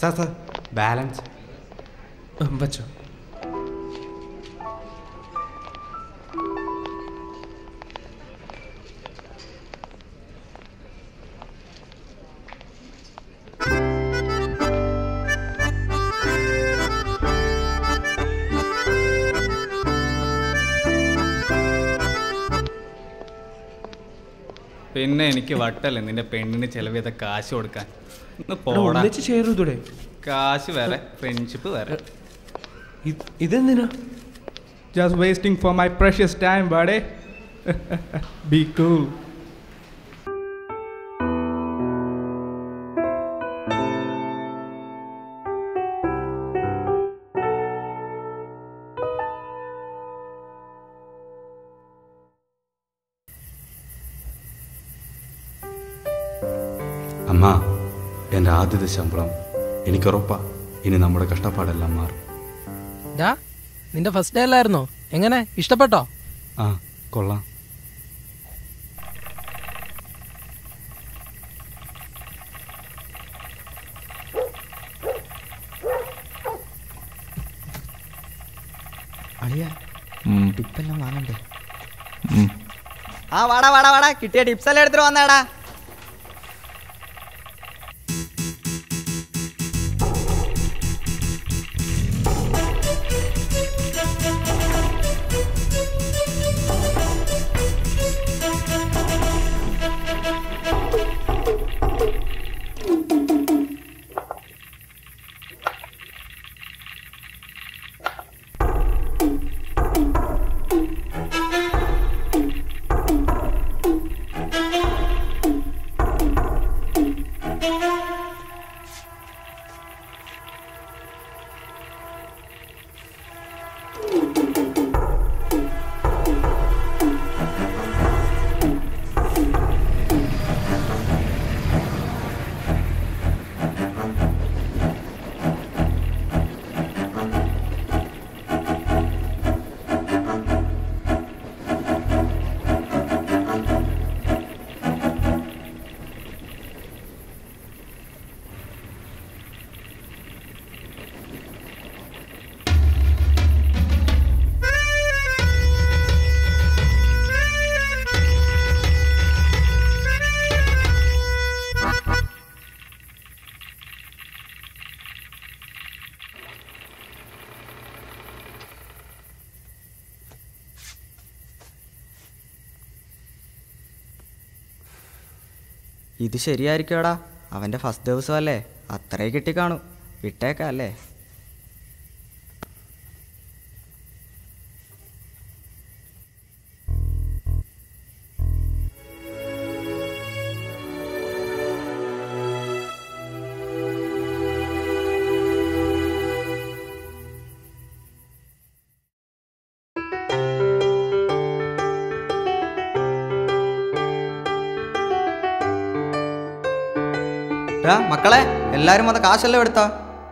sir sir balance വച്ചോ പിന്നെ എനിക്ക് വട്ടല്ലേ നിന്റെ പെണ്ണിന് ചെലവ് ചെയ്ത കാശ് കൊടുക്കാൻ ഒന്ന് എടാ, പോടാ ഒന്നിച്ച് ഷെയർ ചെയ്തൂടെ കാശ് വേറെ ഫ്രണ്ട്ഷിപ്പ് വേറെ ഇത് ഇതെന്തിനാ just wasting for my precious time ബാഡേ ബി കൂൾ അമ്മ എൻ്റെ ആദ്യത്തെ ശമ്പളം എനിക്കുറപ്പാ ഇനി നമ്മുടെ കഷ്ടപ്പാടെല്ലാം മാറും ഡാ നിന്റെ ഫസ്റ്റ് ഡേ അല്ലായിരുന്നോ എങ്ങനെ ഇഷ്ടപ്പെട്ടോ ആ കൊള്ളാം അളിയ ടിപ്പെല്ലാം വാങ്ങണ്ടേ ആ വാടാ വാടാ വാടാ കിട്ടിയ ടിപ്സ് എല്ലാം എടുത്തിട്ട് വന്നാടാ ഇത് ശരിയായിരിക്കുമടാ അവൻ്റെ ഫസ്റ്റ് ദിവസമല്ലേ അത്രേ കിട്ടിക്കാണു വിട്ടേക്കാം അല്ലേ ടാ, മക്കളെ എല്ലാരും വന്ന കാശെല്ലാം എടുത്താ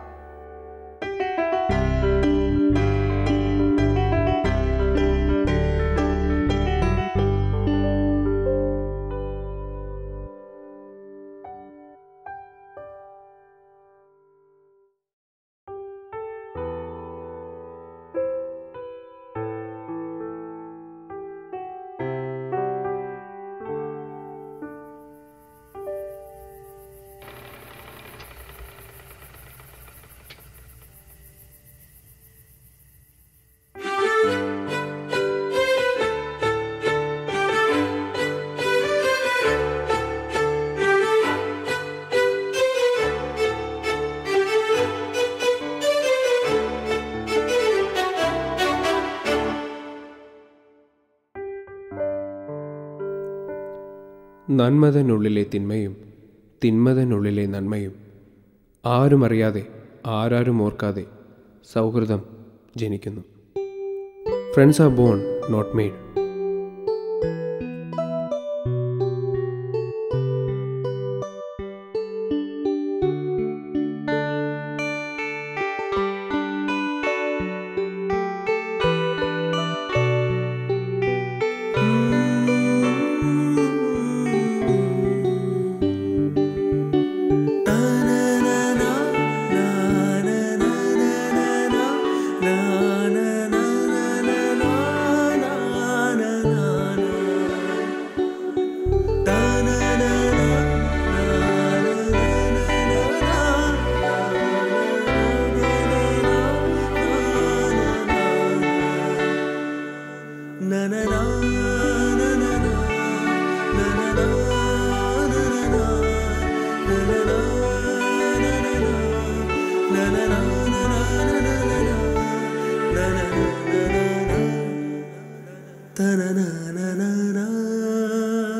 നന്മതനുള്ളിലെ തിന്മയും തിന്മതനുള്ളിലെ നന്മയും ആരുമറിയാതെ ആരാരും ഓർക്കാതെ സൗഹൃദം ജനിക്കുന്നു friends are born not made na na na na na na